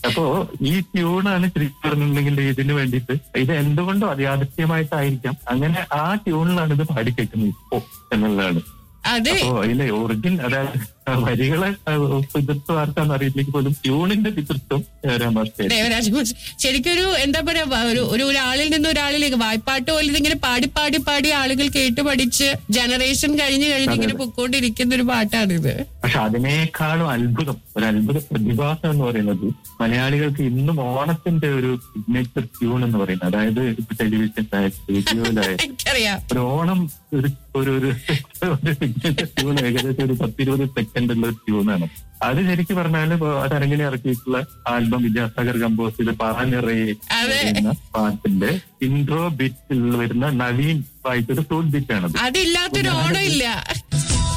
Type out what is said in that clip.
അപ്പോ ഈ ട്യൂണാണ് ശരിക്കും പറഞ്ഞിട്ടുണ്ടെങ്കിൽ ഇതിന് വേണ്ടിയിട്ട് ഇത് എന്തുകൊണ്ടോ അത്യാദൃശ്യമായിട്ടായിരിക്കാം അങ്ങനെ ആ ട്യൂണിലാണ് ഇത് പാടിക്കേൾക്കുന്നത് ഇപ്പോ എന്നുള്ളതാണ് അതെ അപ്പോ അതിലെ ഒറിജിൻ അതായത് വരികളെ പിതൃത്വം ആർക്കാന്ന് അറിയില്ലെങ്കിൽ പോലും ട്യൂണിന്റെ പിതൃത്വം രാമാഷ്ടേ ദേവരാജ് മാഷ് ശരിക്കും ഒരു എന്താ പറയാ വ- ഒരു ഒരു ഒരാളിൽ നിന്ന് ഒരാളിലേക്ക് വായ്പാട്ട് പോലെ ഇതിങ്ങനെ പാടി പാടി പാടി ആളുകൾ കേട്ട് പഠിച്ച് ജനറേഷൻ കഴിഞ്ഞ് കഴിഞ്ഞ് ഇങ്ങനെ പൊക്കോണ്ടിരിക്കുന്ന ഒരു പാട്ടാണിത് പക്ഷെ അതിനേക്കാളും അത്ഭുതം ഒരു അത്ഭുത പ്രതിഭാസം എന്ന് പറയുന്നത് മലയാളികൾക്ക് ഇന്നും ഓണത്തിന്റെ ഒരു സിഗ്നേച്ചർ ട്യൂൺ എന്ന് പറയുന്നത് അതായത് ഇപ്പൊ ടെലിവിഷനിലായാലും റേഡിയോയിലായാലും എനിക്കറിയാം ഒരു ഓണം ഒരു ഒരു ഒരു ഒരു സിഗ്നേച്ചർ ട്യൂൺ ഏകദേശം ഒരു പത്തിരുപത് സെക്കൻഡ് ഉള്ള ഒരു ട്യൂണാണ് അത് ശരിക്കും പറഞ്ഞാല് ഇപ്പൊ അത് അരങ്ങിനെ ഇറക്കിയിട്ടുള്ള ആൽബം വിദ്യാസാഗർ കമ്പോസ് ചെയ്ത് പാനിറേ അതെ. എന്ന പാട്ടിന്റെ ഇൻട്രോ ബിറ്റിൽ വരുന്ന നവീൻ വായിച്ചൊരു ഫ്ലൂട്ട് ബിറ്റ് ആണത് അതില്ലാത്തൊരു ഓണം ഇല്ല